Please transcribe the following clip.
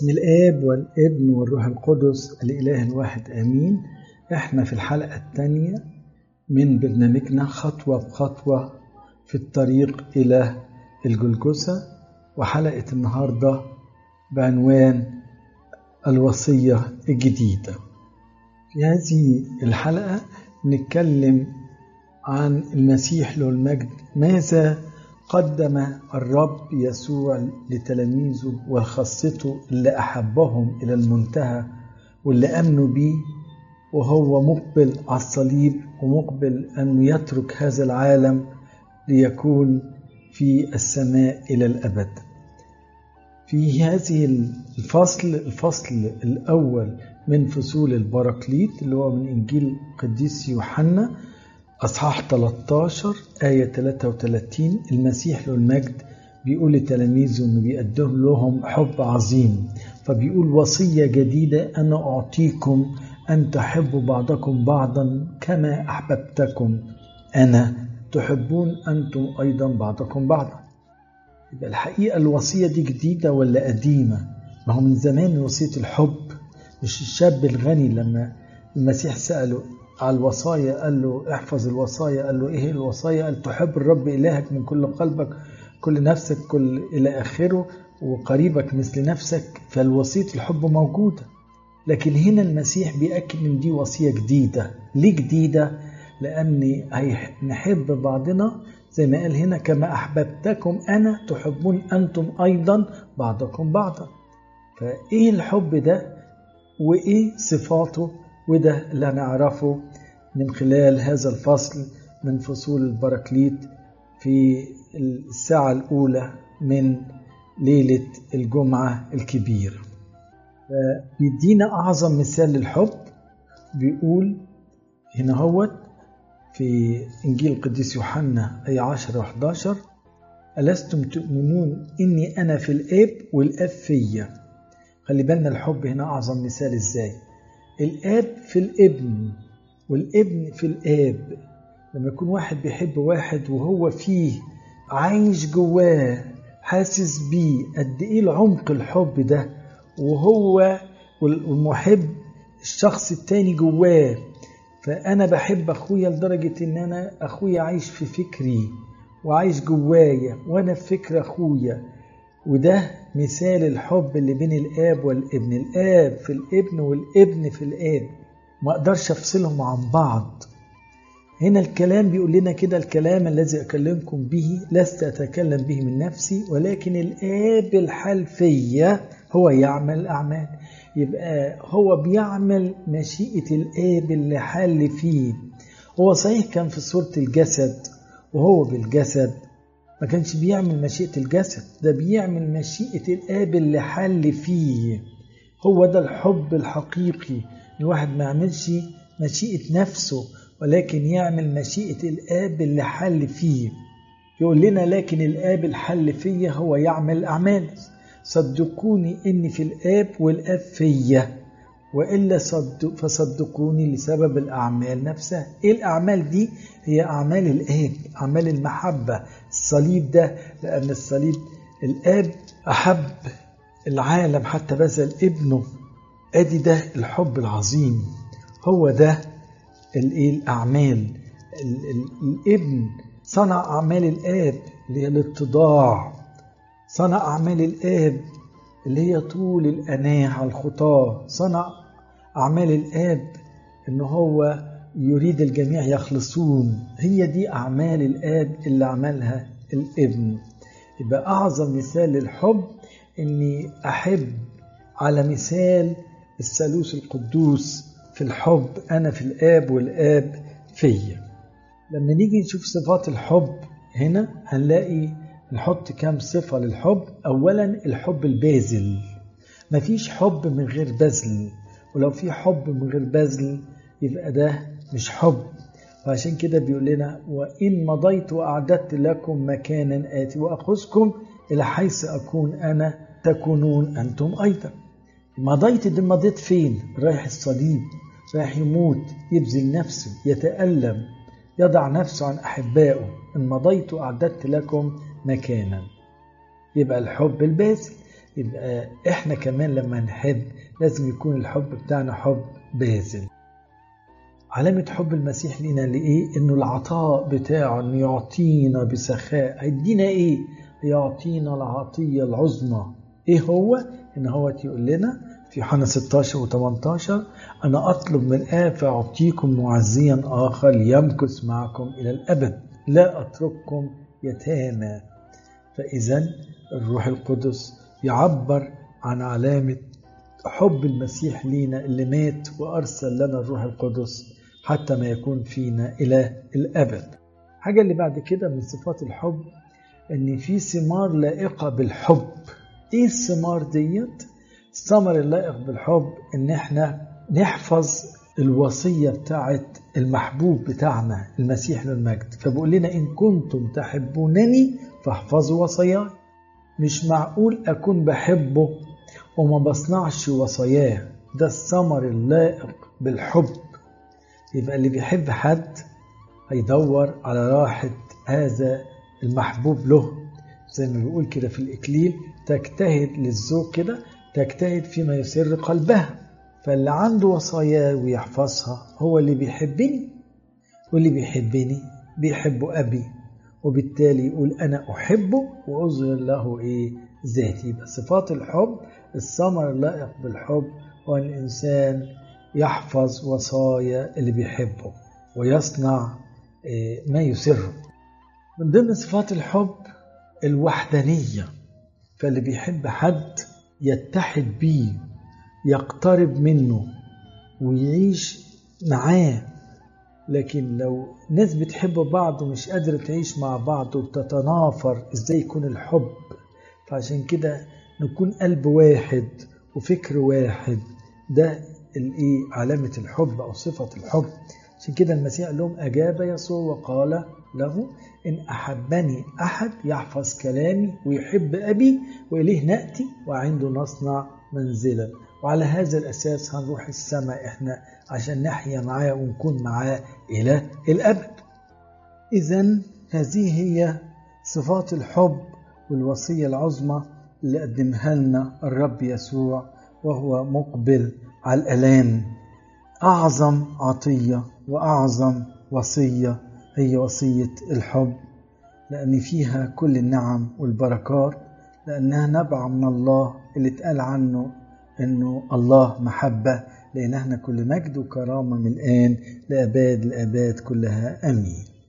باسم الآب والابن والروح القدس الإله الواحد آمين احنا في الحلقة الثانية من برنامجنا خطوة بخطوة في الطريق إلى الجلجسة وحلقة النهاردة بعنوان الوصية الجديدة في هذه الحلقة نتكلم عن المسيح له المجد ماذا قدم الرب يسوع لتلاميذه وخاصته اللي أحبهم إلى المنتهى واللي أمنوا بيه وهو مقبل على الصليب ومقبل أن يترك هذا العالم ليكون في السماء إلى الأبد في هذه الفصل الفصل الأول من فصول البراكليت اللي هو من إنجيل قديس يوحنا أصحاح 13 آية 33 المسيح له المجد بيقول لتلاميذه إنه بيقدم لهم حب عظيم فبيقول وصية جديدة أنا أعطيكم أن تحبوا بعضكم بعضا كما أحببتكم أنا تحبون أنتم أيضا بعضكم بعضا يبقى الحقيقة الوصية دي جديدة ولا قديمة ما هو من زمان وصية الحب مش الشاب الغني لما المسيح سأله على الوصايا قال له احفظ الوصايا قال له ايه الوصايا قال تحب الرب الهك من كل قلبك كل نفسك كل الى اخره وقريبك مثل نفسك فالوصيه الحب موجوده لكن هنا المسيح بيأكد ان دي وصيه جديده ليه جديده لان نحب بعضنا زي ما قال هنا كما احببتكم انا تحبون انتم ايضا بعضكم بعضا فايه الحب ده وايه صفاته وده اللي هنعرفه من خلال هذا الفصل من فصول البراكليت في الساعة الأولى من ليلة الجمعة الكبيرة بيدينا أعظم مثال للحب بيقول هنا هو في إنجيل القديس يوحنا أي 10 و 11 ألستم تؤمنون إني أنا في الآب والآب فيا خلي بالنا الحب هنا أعظم مثال إزاي الآب في الابن والابن في الآب لما يكون واحد بيحب واحد وهو فيه عايش جواه حاسس بيه قد ايه العمق الحب ده وهو والمحب الشخص التاني جواه فأنا بحب أخويا لدرجة إن أنا أخويا عايش في فكري وعايش جوايا وأنا في فكر أخويا وده مثال الحب اللي بين الاب والابن الاب في الابن والابن في الاب ما اقدرش افصلهم عن بعض هنا الكلام بيقول لنا كده الكلام الذي اكلمكم به لست اتكلم به من نفسي ولكن الاب الحال فيا هو يعمل الاعمال يبقى هو بيعمل مشيئه الاب اللي حل فيه هو صحيح كان في صوره الجسد وهو بالجسد ما كانش بيعمل مشيئة الجسد ده بيعمل مشيئة الآب اللي حل فيه هو ده الحب الحقيقي الواحد ما يعملش مشيئة نفسه ولكن يعمل مشيئة الآب اللي حل فيه يقول لنا لكن الآب الحل فيا هو يعمل أعمال صدقوني إني في الآب والآب فيا وإلا صدق فصدقوني لسبب الأعمال نفسها إيه الأعمال دي؟ هي أعمال الآب أعمال المحبة الصليب ده لأن الصليب الآب أحب العالم حتى بذل ابنه أدي ده الحب العظيم هو ده الأعمال الابن صنع أعمال الآب اللي هي الاتضاع صنع أعمال الآب اللي هي طول الأناة على الخطاة صنع أعمال الآب إن هو يريد الجميع يخلصون هي دي أعمال الآب اللي عملها الابن يبقى أعظم مثال للحب إني أحب على مثال الثالوث القدوس في الحب أنا في الآب والآب فيا لما نيجي نشوف صفات الحب هنا هنلاقي نحط كام صفة للحب أولا الحب البازل مفيش حب من غير بذل ولو في حب من غير بذل يبقى ده مش حب فعشان كده بيقول لنا وإن مضيت وأعددت لكم مكانا آتي وأخذكم إلى حيث أكون أنا تكونون أنتم أيضا مضيت دي مضيت فين رايح الصليب رايح يموت يبذل نفسه يتألم يضع نفسه عن أحبائه إن مضيت أعددت لكم مكانا يبقى الحب الباسل يبقى احنا كمان لما نحب لازم يكون الحب بتاعنا حب باذل علامة حب المسيح لينا لإيه؟ إنه العطاء بتاعه إنه يعطينا بسخاء، هيدينا إيه؟ يعطينا العطية العظمى، إيه هو؟ إن هو يقول لنا في يوحنا 16 و 18 أنا أطلب من الآب فأعطيكم معزيا آخر ليمكث معكم إلى الأبد، لا أترككم يتامى. فإذا الروح القدس يعبر عن علامة حب المسيح لينا اللي مات وأرسل لنا الروح القدس حتى ما يكون فينا إلى الأبد حاجة اللي بعد كده من صفات الحب إن في ثمار لائقة بالحب إيه الثمار ديت؟ الثمر اللائق بالحب إن إحنا نحفظ الوصية بتاعت المحبوب بتاعنا المسيح للمجد فبقول لنا إن كنتم تحبونني فاحفظوا وصاياي مش معقول أكون بحبه وما بصنعش وصاياه ده الثمر اللائق بالحب يبقى اللي بيحب حد هيدور على راحة هذا المحبوب له زي ما بيقول كده في الإكليل تجتهد للذوق كده تجتهد فيما يسر قلبها فاللي عنده وصاياه ويحفظها هو اللي بيحبني واللي بيحبني بيحب أبي وبالتالي يقول أنا أحبه وأظهر له إيه ذاتي يبقى صفات الحب الثمر اللائق بالحب هو أن الإنسان يحفظ وصايا اللي بيحبه ويصنع ما يسره من ضمن صفات الحب الوحدانية فاللي بيحب حد يتحد بيه يقترب منه ويعيش معاه لكن لو ناس بتحب بعض ومش قادرة تعيش مع بعض وبتتنافر ازاي يكون الحب فعشان كده نكون قلب واحد وفكر واحد ده الايه علامة الحب أو صفة الحب عشان كده المسيح لهم أجاب يسوع وقال له إن أحبني أحد يحفظ كلامي ويحب أبي وإليه نأتي وعنده نصنع منزلا وعلى هذا الأساس هنروح السماء إحنا عشان نحيا معاه ونكون معاه إلى الأبد إذا هذه هي صفات الحب والوصية العظمى اللي قدمها لنا الرب يسوع وهو مقبل على الألام أعظم عطية وأعظم وصية هي وصية الحب لأن فيها كل النعم والبركات لأنها نبع من الله اللي اتقال عنه أنه الله محبة لأن احنا كل مجد وكرامة من الآن لأباد الآباد كلها أمين